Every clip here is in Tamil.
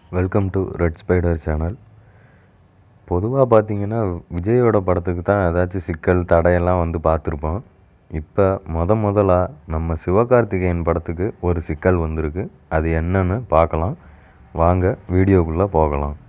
welcome to Red Spider channel பொதுவாக பார்த்தீங்கன்னா விஜயோட படத்துக்கு தான் ஏதாச்சும் சிக்கல் தடையெல்லாம் வந்து பார்த்துருப்போம் இப்போ முத முதலாக நம்ம சிவகார்த்திகேயன் படத்துக்கு ஒரு சிக்கல் வந்திருக்கு அது என்னன்னு பார்க்கலாம் வாங்க வீடியோக்குள்ளே போகலாம்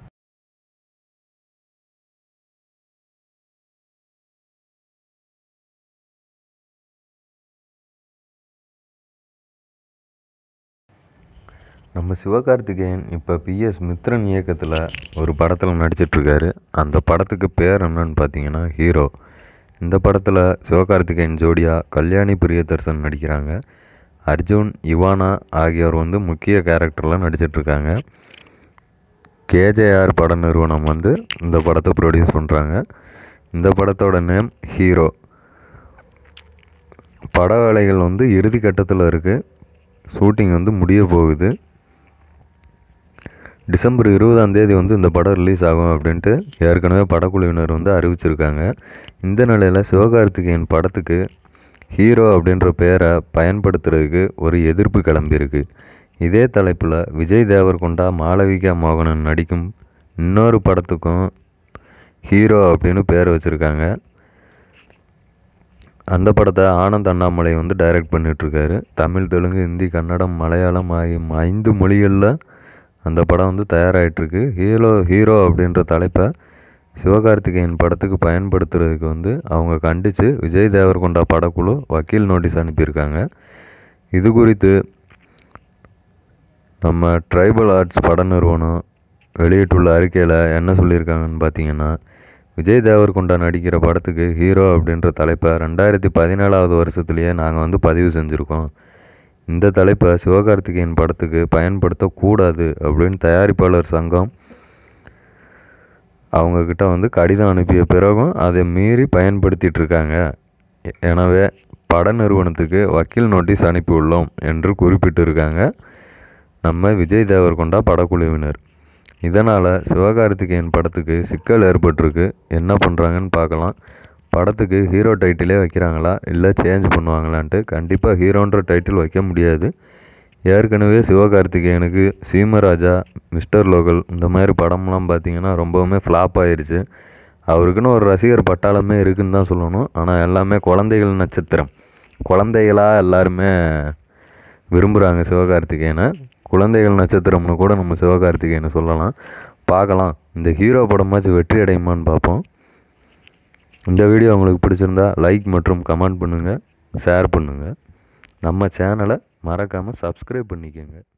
நம்ம சிவகார்த்திகேயன் இப்போ பிஎஸ் மித்ரன் இயக்கத்தில் ஒரு படத்தில் நடிச்சிட்ருக்காரு அந்த படத்துக்கு பேர் என்னன்னு பார்த்தீங்கன்னா ஹீரோ இந்த படத்தில் சிவகார்த்திகேயன் ஜோடியா கல்யாணி பிரியதர்சன் நடிக்கிறாங்க அர்ஜுன் இவானா ஆகியோர் வந்து முக்கிய கேரக்டரில் நடிச்சிட்ருக்காங்க கேஜேஆர் பட நிறுவனம் வந்து இந்த படத்தை ப்ரொடியூஸ் பண்ணுறாங்க இந்த படத்தோட நேம் ஹீரோ பட வேலைகள் வந்து இறுதி கட்டத்தில் இருக்குது ஷூட்டிங் வந்து முடிய போகுது டிசம்பர் இருபதாம் தேதி வந்து இந்த படம் ரிலீஸ் ஆகும் அப்படின்ட்டு ஏற்கனவே படக்குழுவினர் வந்து அறிவிச்சிருக்காங்க இந்த நிலையில் சிவகார்த்திகேயன் படத்துக்கு ஹீரோ அப்படின்ற பெயரை பயன்படுத்துறதுக்கு ஒரு எதிர்ப்பு கிளம்பியிருக்கு இதே தலைப்பில் விஜய் தேவர்கொண்டா மாளவிகா மோகனன் நடிக்கும் இன்னொரு படத்துக்கும் ஹீரோ அப்படின்னு பேர் வச்சுருக்காங்க அந்த படத்தை ஆனந்த் அண்ணாமலை வந்து டைரக்ட் பண்ணிகிட்ருக்காரு தமிழ் தெலுங்கு ஹிந்தி கன்னடம் மலையாளம் ஆகிய ஐந்து மொழிகளில் அந்த படம் வந்து தயாராகிட்டுருக்கு ஹீரோ ஹீரோ அப்படின்ற தலைப்பை சிவகார்த்திகேயன் படத்துக்கு பயன்படுத்துறதுக்கு வந்து அவங்க கண்டித்து விஜய் தேவர்கொண்டா படக்குழு வக்கீல் நோட்டீஸ் அனுப்பியிருக்காங்க இது குறித்து நம்ம ட்ரைபல் ஆர்ட்ஸ் பட நிறுவனம் வெளியிட்டுள்ள அறிக்கையில் என்ன சொல்லியிருக்காங்கன்னு பார்த்தீங்கன்னா விஜய் தேவர்கொண்டா நடிக்கிற படத்துக்கு ஹீரோ அப்படின்ற தலைப்பை ரெண்டாயிரத்தி பதினேழாவது வருஷத்துலேயே நாங்கள் வந்து பதிவு செஞ்சுருக்கோம் இந்த தலைப்பை சிவகார்த்திகேயன் படத்துக்கு பயன்படுத்தக்கூடாது அப்படின்னு தயாரிப்பாளர் சங்கம் அவங்கக்கிட்ட வந்து கடிதம் அனுப்பிய பிறகும் அதை மீறி பயன்படுத்திட்டு இருக்காங்க எனவே பட நிறுவனத்துக்கு வக்கீல் நோட்டீஸ் அனுப்பியுள்ளோம் என்று குறிப்பிட்டிருக்காங்க நம்ம விஜய் தேவர்கொண்டா படக்குழுவினர் இதனால் சிவகார்த்திகேயன் படத்துக்கு சிக்கல் ஏற்பட்டிருக்கு என்ன பண்ணுறாங்கன்னு பார்க்கலாம் படத்துக்கு ஹீரோ டைட்டிலே வைக்கிறாங்களா இல்லை சேஞ்ச் பண்ணுவாங்களான்ட்டு கண்டிப்பாக ஹீரோன்ற டைட்டில் வைக்க முடியாது ஏற்கனவே சிவகார்த்திகேயனுக்கு சீமராஜா மிஸ்டர் லோகல் இந்த மாதிரி படம்லாம் பார்த்திங்கன்னா ரொம்பவுமே ஃப்ளாப் ஆயிடுச்சு அவருக்குன்னு ஒரு ரசிகர் பட்டாளமே இருக்குன்னு தான் சொல்லணும் ஆனால் எல்லாமே குழந்தைகள் நட்சத்திரம் குழந்தைகளாக எல்லாருமே விரும்புகிறாங்க சிவகார்த்திகேயனை குழந்தைகள் நட்சத்திரம்னு கூட நம்ம சிவகார்த்திகேயனை சொல்லலாம் பார்க்கலாம் இந்த ஹீரோ படமாச்சும் வெற்றி அடையுமான்னு பார்ப்போம் இந்த வீடியோ உங்களுக்கு பிடிச்சிருந்தா லைக் மற்றும் கமெண்ட் பண்ணுங்கள் ஷேர் பண்ணுங்கள் நம்ம சேனலை மறக்காமல் சப்ஸ்கிரைப் பண்ணிக்கோங்க